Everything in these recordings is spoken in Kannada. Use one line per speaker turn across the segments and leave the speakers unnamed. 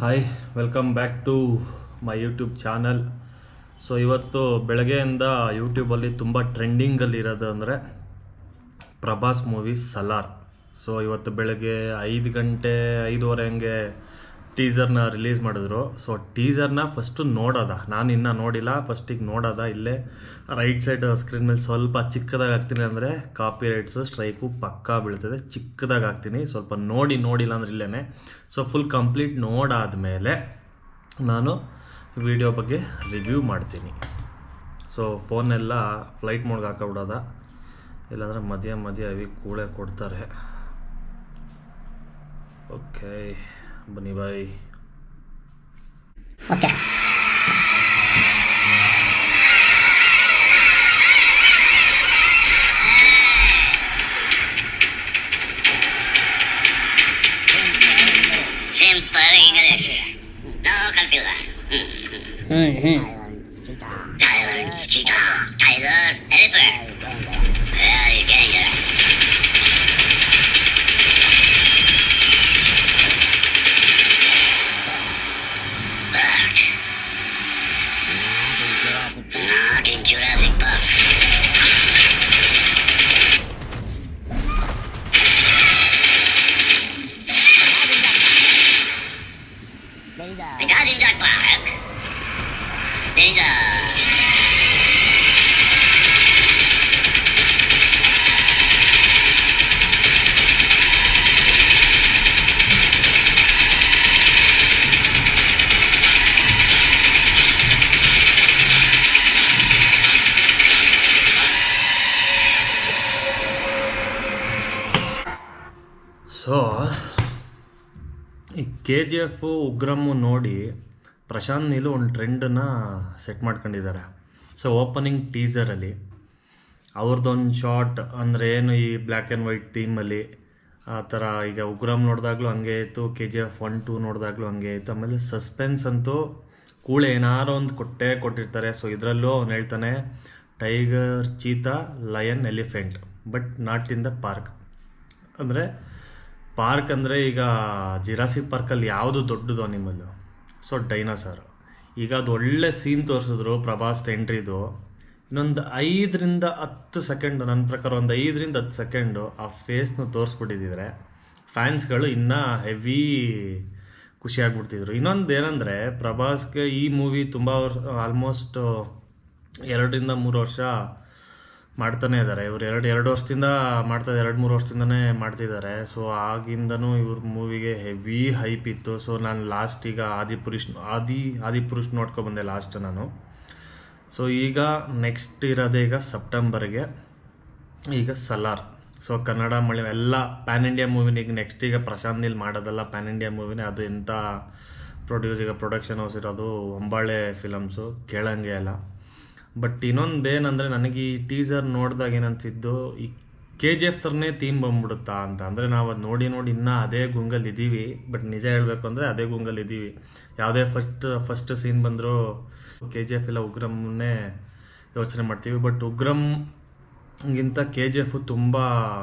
Hi welcome back to my YouTube channel so ಇವತ್ತು ಬೆಳಗ್ಗೆಯಿಂದ ಯೂಟ್ಯೂಬಲ್ಲಿ ತುಂಬ ಟ್ರೆಂಡಿಂಗಲ್ಲಿ ಇರೋದು ಅಂದರೆ ಪ್ರಭಾಸ್ ಮೂವಿ ಸಲಾರ್ ಸೊ ಇವತ್ತು ಬೆಳಗ್ಗೆ ಐದು ಗಂಟೆ ಐದುವರೆ ಹಂಗೆ ಟೀಸರ್ನ ರಿಲೀಸ್ ಮಾಡಿದ್ರು ಸೊ ಟೀಸರ್ನ ಫಸ್ಟು ನೋಡೋದ ನಾನು ಇನ್ನೂ ನೋಡಿಲ್ಲ ಫಸ್ಟಿಗೆ ನೋಡೋದ ಇಲ್ಲೇ ರೈಟ್ ಸೈಡ್ ಸ್ಕ್ರೀನ್ ಮೇಲೆ ಸ್ವಲ್ಪ ಚಿಕ್ಕದಾಗಿ ಹಾಕ್ತೀನಿ ಅಂದರೆ ಕಾಪಿ ರೈಟ್ಸು ಸ್ಟ್ರೈಕು ಪಕ್ಕಾ ಬೀಳ್ತದೆ ಚಿಕ್ಕದಾಗಿ ಹಾಕ್ತೀನಿ ಸ್ವಲ್ಪ ನೋಡಿ ನೋಡಿಲ್ಲ ಅಂದ್ರೆ ಇಲ್ಲೇ ಸೊ ಫುಲ್ ಕಂಪ್ಲೀಟ್ ನೋಡಾದಮೇಲೆ ನಾನು ವಿಡಿಯೋ ಬಗ್ಗೆ ರಿವ್ಯೂ ಮಾಡ್ತೀನಿ ಸೊ ಫೋನೆಲ್ಲ ಫ್ಲೈಟ್ ಮೋಡ್ಗೆ ಹಾಕೊಬಿಡೋದ ಇಲ್ಲಾಂದರೆ ಮಧ್ಯ ಮಧ್ಯ ಅವಿ ಕೂಳೆ ಕೊಡ್ತಾರೆ ಓಕೆ ಬನ್ನಿ bye
okay
Simple English. No confusion.
ಹ್ಞೂ ಹ್ಞೂ
Tiger, cheetah, tiger, elephant. Very dangerous. Bird. Not in Jurassic Park. Regarding that park, there is a
so ಈ ಕೆ ಜಿ ಎಫು ಉಗ್ರಮ್ಮು ನೋಡಿ ಪ್ರಶಾಂತ್ ನೀಲು ಒಂದು ಟ್ರೆಂಡನ್ನು ಸೆಟ್ ಮಾಡ್ಕೊಂಡಿದ್ದಾರೆ ಸೊ ಓಪನಿಂಗ್ ಟೀಸರಲ್ಲಿ ಅವ್ರದ್ದೊಂದು ಶಾರ್ಟ್ ಅಂದರೆ ಏನು ಈ ಬ್ಲ್ಯಾಕ್ ಆ್ಯಂಡ್ ವೈಟ್ ಥೀಮಲ್ಲಿ ಆ ಥರ ಈಗ ಉಗ್ರಮ್ ನೋಡಿದಾಗಲೂ ಹಂಗೆ ಇತ್ತು K G F one two ನೋಡಿದಾಗಲೂ ಹಂಗೆ ಇತ್ತು ಆಮೇಲೆ ಸಸ್ಪೆನ್ಸ್ ಅಂತೂ ಕೂಳೆ ಏನಾರೋ ಒಂದು ಕೊಟ್ಟೇ ಕೊಟ್ಟಿರ್ತಾರೆ ಸೊ ಇದರಲ್ಲೂ ಅವ್ನು ಹೇಳ್ತಾನೆ tiger cheetah lion elephant but not in the park ಅಂದರೆ ಪಾರ್ಕ್ ಅಂದರೆ ಈಗ ಜಿರಾಸಿಕ್ ಪಾರ್ಕಲ್ಲಿ ಯಾವುದು ದೊಡ್ಡದು ಅನಿಮಲ್ಲು ಸೊ ಡೈನಾಸರ್ ಈಗ ಅದು ಒಳ್ಳೆ ಸೀನ್ ತೋರಿಸಿದ್ರು ಪ್ರಭಾಸ್ ಎಂಟ್ರಿದು ಇನ್ನೊಂದು ಐದರಿಂದ ಹತ್ತು ಸೆಕೆಂಡು ನನ್ನ ಪ್ರಕಾರ ಒಂದು ಐದರಿಂದ ಹತ್ತು ಸೆಕೆಂಡು ಆ ಫೇಸ್ನ ತೋರಿಸ್ಬಿಟ್ಟಿದ್ರೆ ಫ್ಯಾನ್ಸ್ಗಳು ಇನ್ನೂ ಹೆವಿ ಖುಷಿ ಆಗ್ಬಿಡ್ತಿದ್ರು ಇನ್ನೊಂದು ಏನಂದರೆ ಪ್ರಭಾಸ್ಗೆ ಈ ಮೂವಿ ತುಂಬ ವರ್ಷ ಆಲ್ಮೋಸ್ಟ್ ಎರಡರಿಂದ ಮೂರು ವರ್ಷ ಮಾಡ್ತಾನೆ ಇದ್ದಾರೆ ಇವ್ರು ಎರಡು ಎರಡು ವರ್ಷದಿಂದ ಮಾಡ್ತಾ ಎರಡು ಮೂರು ವರ್ಷದಿಂದನೇ ಮಾಡ್ತಿದ್ದಾರೆ ಸೊ ಆಗಿಂದನೂ ಇವ್ರ ಮೂವಿಗೆ ಹೆವಿ ಹೈಪ್ ಇತ್ತು ಸೊ ನಾನು ಲಾಸ್ಟ್ ಈಗ ಆದಿಪುರುಷ್ ಆದಿ ಆದಿಪುರುಷ್ ನೋಡ್ಕೊಬಂದೆ ಲಾಸ್ಟ್ ನಾನು ಸೊ ಈಗ ನೆಕ್ಸ್ಟ್ ಇರೋದೇ ಈಗ ಸೆಪ್ಟೆಂಬರ್ಗೆ ಈಗ ಸಲಾರ್ ಸೊ ಕನ್ನಡ ಮಳಿ ಎಲ್ಲ ಪ್ಯಾನ್ ಇಂಡಿಯಾ ಮೂವಿನ ಈಗ ನೆಕ್ಸ್ಟ್ ಈಗ ಪ್ರಶಾಂತ್ ನೀಲ್ ಮಾಡೋದಲ್ಲ ಪ್ಯಾನ್ ಇಂಡಿಯಾ ಮೂವಿನೇ ಅದು ಎಂಥ ಪ್ರೊಡ್ಯೂಸ್ ಈಗ ಪ್ರೊಡಕ್ಷನ್ ಹೌಸ್ ಇರೋದು ಹೊಂಬಾಳೆ ಫಿಲಮ್ಸು ಕೇಳಂಗೆ ಅಲ್ಲ ಬಟ್ ಇನ್ನೊಂದು ಏನಂದರೆ ನನಗೆ ಈ ಟೀಸರ್ ನೋಡಿದಾಗ ಏನನ್ಸಿದ್ದು ಈ ಕೆ ಜಿ ಎಫ್ ಥರನೇ ಥೀಮ್ ಬಂದ್ಬಿಡುತ್ತಾ ಅಂತ ಅಂದರೆ ನಾವು ಅದು ನೋಡಿ ನೋಡಿ ಇನ್ನೂ ಅದೇ ಗುಂಗಲ್ಲಿ ಇದ್ದೀವಿ ಬಟ್ ನಿಜ ಹೇಳಬೇಕು ಅಂದರೆ ಅದೇ ಗುಂಗಲ್ಲಿ ಇದ್ದೀವಿ ಯಾವುದೇ ಫಸ್ಟ್ ಫಸ್ಟ್ ಸೀನ್ ಬಂದರೂ ಕೆ ಜಿ ಎಫ್ ಇಲ್ಲ ಉಗ್ರಮ್ನೇ ಯೋಚನೆ ಮಾಡ್ತೀವಿ ಬಟ್ ಉಗ್ರಮ್ಗಿಂತ ಕೆ ಜಿ ಎಫು ತುಂಬ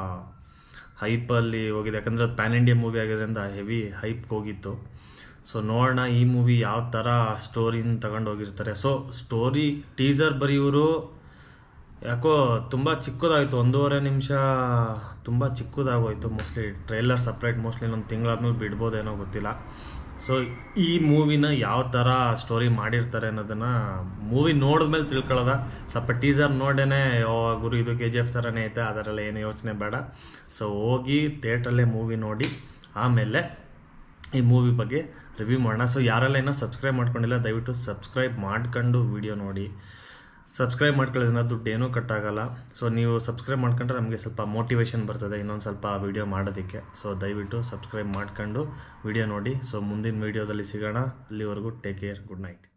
ಹೈಪಲ್ಲಿ ಹೋಗಿದೆ ಯಾಕಂದರೆ ಅದು ಪ್ಯಾನ್ ಇಂಡಿಯಾ ಮೂವಿ ಆಗಿರೋದ್ರಿಂದ ಹೆವಿ ಹೈಪ್ಗೆ ಹೋಗಿತ್ತು ಸೊ ನೋಡೋಣ ಈ ಮೂವಿ ಯಾವ ಥರ ಸ್ಟೋರಿನ ತಗೊಂಡು ಹೋಗಿರ್ತಾರೆ ಸೊ ಸ್ಟೋರಿ ಟೀಸರ್ ಬರೆಯೋರು ಯಾಕೋ ತುಂಬ ಚಿಕ್ಕದಾಯಿತು ಒಂದೂವರೆ ನಿಮಿಷ ತುಂಬ ಚಿಕ್ಕದಾಗೋಯ್ತು ಮೋಸ್ಟ್ಲಿ ಟ್ರೈಲರ್ ಸಪ್ರೇಟ್ ಮೋಸ್ಟ್ಲಿ ಒಂದು ತಿಂಗಳಾದ್ಮೇಲೆ ಬಿಡ್ಬೋದೇನೋ ಗೊತ್ತಿಲ್ಲ ಸೊ ಈ ಮೂವಿನ ಯಾವ ಥರ ಸ್ಟೋರಿ ಮಾಡಿರ್ತಾರೆ ಅನ್ನೋದನ್ನು ಮೂವಿ ನೋಡಿದ್ಮೇಲೆ ತಿಳ್ಕೊಳ್ಳೋದ ಸ್ವಲ್ಪ ಟೀಸರ್ ನೋಡೇನೆ ಓ ಗುರು ಇದು ಕೆ ಜಿ ಎಫ್ ಥರನೇ ಐತೆ ಅದರೆಲ್ಲ ಏನು ಯೋಚನೆ ಬೇಡ ಸೊ ಹೋಗಿ ಥಿಯೇಟ್ರಲ್ಲೇ ಮೂವಿ ನೋಡಿ ಆಮೇಲೆ ಈ ಮೂವಿ ಬಗ್ಗೆ ರಿವ್ಯೂ ಮಾಡೋಣ ಸೊ ಯಾರೆಲ್ಲ ಇನ್ನೂ ಸಬ್ಸ್ಕ್ರೈಬ್ ಮಾಡ್ಕೊಂಡಿಲ್ಲ ದಯವಿಟ್ಟು ಸಬ್ಸ್ಕ್ರೈಬ್ ಮಾಡ್ಕೊಂಡು ವಿಡಿಯೋ ನೋಡಿ ಸಬ್ಸ್ಕ್ರೈಬ್ ಮಾಡ್ಕೊಳ್ಳೋದ್ರಿಂದ ದುಡ್ಡು ಏನೂ ಕಟ್ಟಾಗಲ್ಲ ಸೊ ನೀವು ಸಬ್ಸ್ಕ್ರೈಬ್ ಮಾಡ್ಕೊಂಡ್ರೆ ನಮಗೆ ಸ್ವಲ್ಪ ಮೋಟಿವೇಶನ್ ಬರ್ತದೆ ಇನ್ನೊಂದು ಸ್ವಲ್ಪ ವಿಡಿಯೋ ಮಾಡೋದಕ್ಕೆ ಸೊ ದಯವಿಟ್ಟು ಸಬ್ಸ್ಕ್ರೈಬ್ ಮಾಡ್ಕೊಂಡು ವಿಡಿಯೋ ನೋಡಿ ಸೊ ಮುಂದಿನ ವಿಡಿಯೋದಲ್ಲಿ ಸಿಗೋಣ ಅಲ್ಲಿವರೆಗೂ ಟೇಕ್ ಕೇರ್ ಗುಡ್ ನೈಟ್